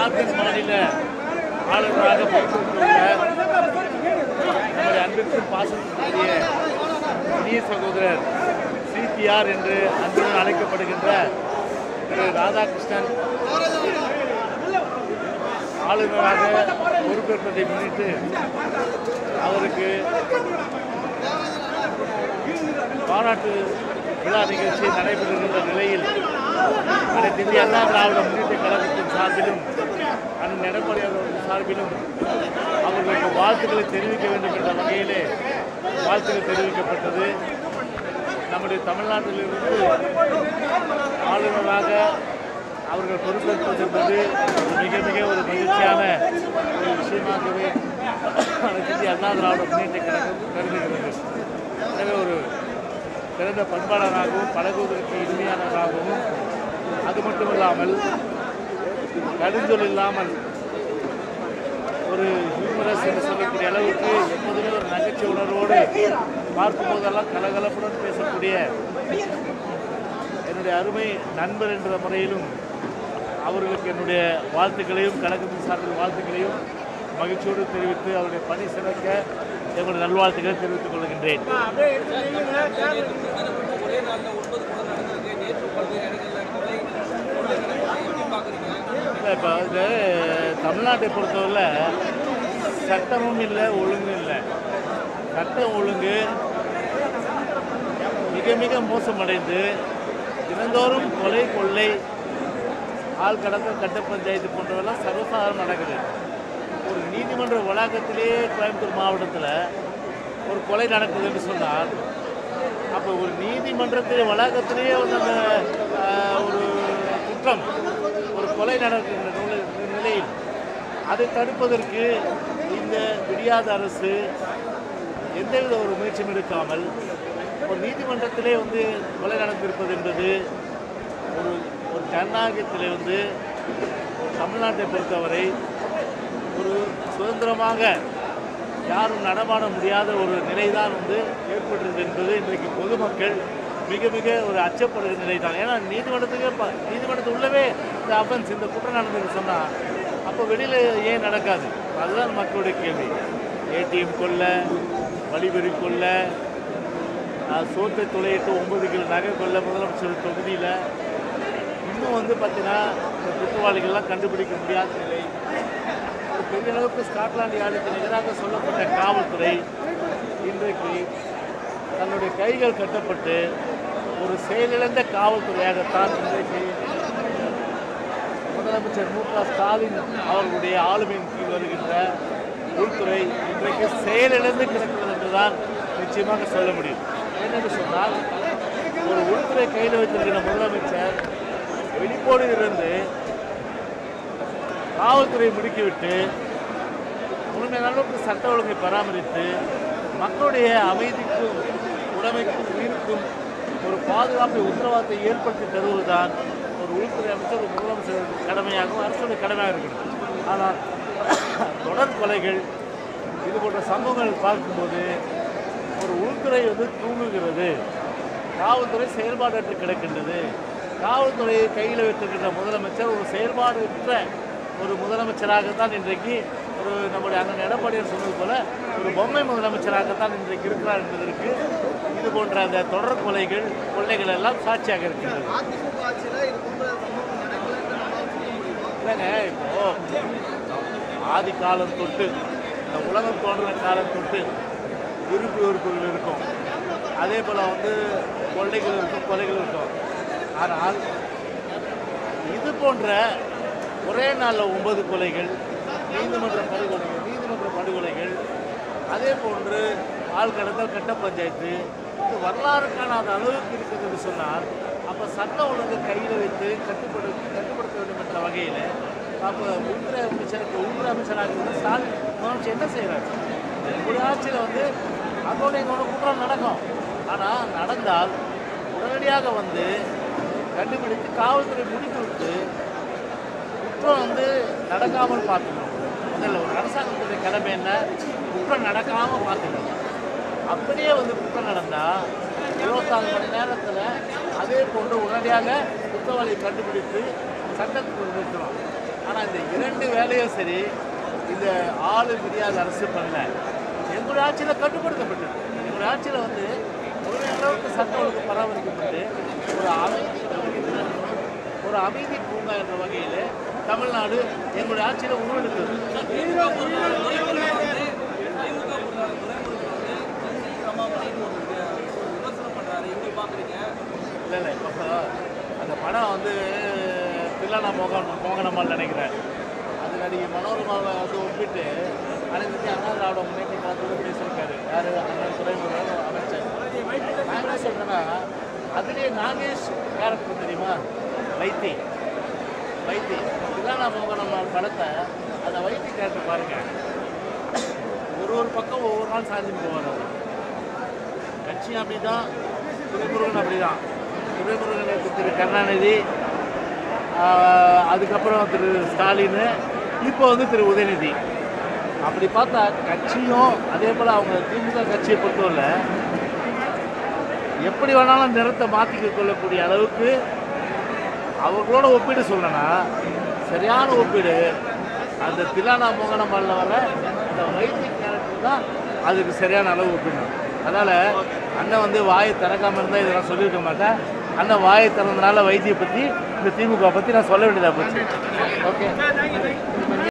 ஜார்க்கண்ட் மாநில ஆளுநராக பொறுப்பேற்றுள்ள நம்முடைய அன்பிற்கும் பாசத்திற்குரிய இனிய சகோதரர் சிபிஆர் என்று அன்புடன் அழைக்கப்படுகின்ற திரு ராதாகிருஷ்ணன் ஆளுநராக பொறுப்பேற்பதை முன்னிட்டு அவருக்கு பாராட்டு விழா நிகழ்ச்சி நடைபெறுகின்ற நிலையில் அனைத்து இந்திய அண்ணா திராவிட முன்னேற்ற கழகத்தின் சார்பிலும் அண்ணன் எடப்பாடி அவர்கள் சார்பிலும் அவர்களுக்கு வாழ்த்துக்களை தெரிவிக்க வேண்டும் என்ற வகையிலே வாழ்த்துக்கள் தெரிவிக்கப்பட்டது நம்முடைய தமிழ்நாட்டிலிருந்து ஆளுநராக அவர்கள் பொறுப்பேற்பது என்பது ஒரு மிக மிக ஒரு மகிழ்ச்சியான ஒரு விஷயமாகவே அனைத்து இந்திய அண்ணா திராவிட முன்னேற்ற கழகம் கருதுகிறது எனவே ஒரு சிறந்த பண்பாளராகவும் பழகுவதற்கு இனிமையானவராகவும் அது மட்டுமில்லாமல் கடுஞ்சொல் இல்லாமல் ஒரு ஹியூமரஸ் என்று சொல்லக்கூடிய அளவுக்கு எப்போதுமே ஒரு நகைச்சுவை உணர்வோடு பார்க்கும் போதெல்லாம் கலகலப்புடன் பேசக்கூடிய என்னுடைய அருமை நண்பர் என்ற முறையிலும் அவர்களுக்கு என்னுடைய வாழ்த்துக்களையும் கழகத்தின் சார்பில் வாழ்த்துக்களையும் மகிழ்ச்சியோடு தெரிவித்து அவருடைய பணி சிறக்க என்னுடைய நல்வாழ்த்துக்களை தெரிவித்துக் கொள்கின்றேன் ஒரே நாளில் ஒன்பது கொலை நடந்திருக்கு நேற்று பல்வேறு இடங்களில் கொலை கொள்ளைகளை எப்படி பார்க்குறீங்க இல்லை இப்போ வந்து தமிழ்நாட்டை பொறுத்தவரை சட்டமும் இல்லை ஒழுங்கும் இல்லை சட்டம் ஒழுங்கு மிக மிக மோசமடைந்து தினந்தோறும் கொலை கொள்ளை ஆள் கடத்தல் கட்ட பஞ்சாயத்து போன்றவெல்லாம் சர்வசாதாரணம் நடக்குது ஒரு நீதிமன்ற வளாகத்திலேயே கோயம்புத்தூர் மாவட்டத்தில் ஒரு கொலை நடக்குதுன்னு சொன்னால் அப்போ ஒரு நீதிமன்றத்திலே வளாகத்திலேயே வந்து அந்த ஆஹ், ஒரு குற்றம் ஒரு கொலை நடக்கின்ற நிலை- நிலையில் அதை தடுப்பதற்கு இந்த விடியாத அரசு எந்தவித ஒரு முயற்சியும் எடுக்காமல் ஒரு நீதிமன்றத்திலே வந்து கொலை நடந்திருப்பது என்பது ஒரு ஒரு ஜனநாயகத்திலே வந்து ஒரு தமிழ்நாட்டை பொறுத்தவரை ஒரு சுதந்திரமாக யாரும் நடமாட முடியாத ஒரு நிலைதான் வந்து ஏற்படுறது என்பது இன்றைக்கு பொதுமக்கள் மிக மிக ஒரு அச்சப்படுகிற நிலை தான் ஏன்னா நீதிமன்றத்துக்கு ப- நீதிமன்றத்து உள்ளவே இந்த அஃபென்ஸ் இந்த குற்றம் நடந்ததுன்னு சொன்னால் அப்போ வெளியில் ஏன் நடக்காது அதுதான் மக்களுடைய கேள்வி ஏடிஎம் கொள்ள வழிபறி கொள்ள ஆஹ், சோத்தை துளையிட்டு ஒன்பது கிலோ நகை கொள்ள முதலமைச்சர் தொகுதியில் இன்னும் வந்து பார்த்தீங்கன்னா இந்த குற்றவாளிகள்லாம் கண்டுபிடிக்க முடியாத நிலை ஒரு பெரிய அளவுக்கு ஸ்காட்லாந்து யார்டுக்கு நிகராக சொல்லப்பட்ட காவல்துறை இன்றைக்கு தன்னுடைய கைகள் கட்டப்பட்டு ஒரு செயலிழந்த காவல்துறையாகத்தான் இன்றைக்கு முதலமைச்சர் மு க ஸ்டாலின் அவர்களுடைய ஆளுமையின் கீழ் வருகின்ற உள்துறை இன்றைக்கு செயலிழந்து கிடக்கிறது என்றுதான் நிச்சயமாக சொல்ல முடியும் என்னென்று சொன்னால் ஒரு உள்துறை கையில் வைத்திருக்கிற முதலமைச்சர் வெளிப்போடு இருந்து காவல்துறை முடுக்கிவிட்டு முழுமையான அளவுக்கு சட்ட ஒழுங்கை பராமரித்து மக்களுடைய அமைதிக்கும் உடைமைக்கும் உயிருக்கும் ஒரு பாதுகாப்பை உத்தரவாதத்தை ஏற்படுத்தி தருவதுதான் ஒரு உள்துறை அமைச்சர் ஒரு முதலமைச்சர் கடமையாகவும் அரசுடைய கடமையாக இருக்கணும் ஆனால் தொடர் கொலைகள் இது போன்ற சம்பவங்கள் பார்க்கும்போது ஒரு உள்துறை வந்து தூங்குகிறது காவல்துறை செயல்பாடற்று கிடக்கின்றது காவல்துறையை கையில் வைத்திருக்கின்ற முதலமைச்சர் ஒரு செயல்பாடற்ற ஒரு முதலமைச்சராகத்தான் இன்றைக்கு ஒரு நம்முடைய அண்ணன் எடப்பாடியார் சொன்னது போல ஒரு பொம்மை முதலமைச்சராகத்தான் இன்றைக்கு இருக்கிறார் என்பதற்கு இது போன்ற அந்த தொடர் கொலைகள் கொள்ளைகள் எல்லாம் சாட்சியாக இருக்கின்றது அதிமுக ஆட்சியில் இது போன்ற சம்பவம் நடக்கலைன்னு நம்மளால சொல்ல முடியுமா இல்லைங்க இப்போ ஆதி காலம் தொட்டு இந்த உலகம் தோன்றின காலம் தொட்டு விருப்பு வெறுப்புகள் இருக்கும் அதே போல் வந்து கொள்ளைகள் இருக்கும் கொலைகள் இருக்கும் ஆனால் இது போன்ற ஒரே நாளில் ஒன்பது கொலைகள் நீதிமன்ற படுகொலைகள் நீதிமன்ற படுகொலைகள் அதே போன்று ஆள் கடத்தல் கட்ட பஞ்சாயத்து இது வரலாறு காணாத அளவுக்கு இருக்குது என்று சொன்னால் அப்போ சட்ட ஒழுங்கு கையில் வைத்து கட்டுப்படு கட்டுப்படுத்த வேண்டும் என்ற வகையில் அப்போ உள்துறை அமைச்சருக்கு உள்துறை அமைச்சராக இருந்து ஸ்டாலின் முதலமைச்சர் என்ன செய்கிறார் ஒரு ஆட்சியில் வந்து அதோட எங்களோட குற்றம் நடக்கும் ஆனால் நடந்தால் உடனடியாக வந்து கண்டுபிடித்து காவல்துறை முடித்து விட்டு குற்றம் வந்து நடக்காமல் பார்த்துக்கணும் முதல்ல ஒரு அரசாங்கத்துடைய கடமை என்ன குற்றம் நடக்காமல் பார்த்துக்கணும் அப்படியே வந்து குற்றம் நடந்தால் இருபத்தாறு மணி நேரத்தில் அதே போன்று உடனடியாக குற்றவாளியை கண்டுபிடித்து சட்டத்துக்கு நிறுத்தணும் ஆனால் இந்த இரண்டு வேலையும் சரி இந்த ஆளு தெரியாத அரசு பண்ணல எங்களுடைய ஆட்சியில் கட்டுப்படுத்தப்பட்டது எங்களுடைய ஆட்சியில் வந்து ஒரு அளவுக்கு சட்ட ஒழுங்கு பராமரிக்கப்பட்டு ஒரு அமைதி ஒரு அமைதி பூங்கா என்ற வகையில் தமிழ்நாடு எங்களுடைய ஆட்சியில் உருவெடுத்தது திமுக பொறுத்தவரை துறைமுருகன் வந்து திமுக பொறுத்தவரை துறைமுருகன் வந்து கட்சி ரமாமணின்னு ஒரு ஒரு விமர்சனம் பண்றாரு எப்படி பாக்குறீங்க இல்லை இல்லை இப்போ அந்த படம் வந்து தில்லானா மோகன் மோகனம்மாள் நினைக்கிறேன் அது நடிகை மனோரமாவை வந்து ஒப்பிட்டு அனைத்து இந்திய அண்ணா திராவிட முன்னேற்ற கழகத்தோடு பேசியிருக்காரு யார் அண்ணன் துறைமுருகன் அமைச்சர் நான் என்ன சொல்கிறேன்னா அதுலேயே நாகேஷ் கேரக்டர் தெரியுமா வைத்தி வைத்தி தில்லானா மோகனம்மாள் படத்தை அந்த வைத்தி கேரக்டர் பாருங்க ஒரு ஒரு பக்கம் ஒவ்வொரு நாள் சாஞ்சுட்டு போவார் அவர் கட்சியும் அப்படிதான் துரைமுருகன் அப்படிதான் துரைமுருகனுக்கு திரு கருணாநிதி ஆஹ், அதுக்கப்புறம் திரு ஸ்டாலின் இப்போ வந்து திரு உதயநிதி அப்படி பார்த்தா கட்சியும் அதே போல் அவங்க திமுக கட்சியை பொறுத்தவரை எப்படி வேணாலும் நிறத்தை மாற்றிக்க கொள்ளக்கூடிய அளவுக்கு அவர்களோட ஒப்பீடு சொல்லனா சரியான ஒப்பீடு அந்த தில்லானா மோகனம்மாளில் வர அந்த வைத்திய கேரக்டர் தான் அதுக்கு சரியான அளவு ஒப்பீடு அதனால் அண்ணன் வந்து வாயை திறக்காம இருந்தால் இதெல்லாம் சொல்லியிருக்க மாட்டேன் அண்ணன் வாயை திறந்தனால வைத்தியை பற்றி இந்த திமுக பற்றி நான் சொல்ல வேண்டியதாக போச்சு ஓகே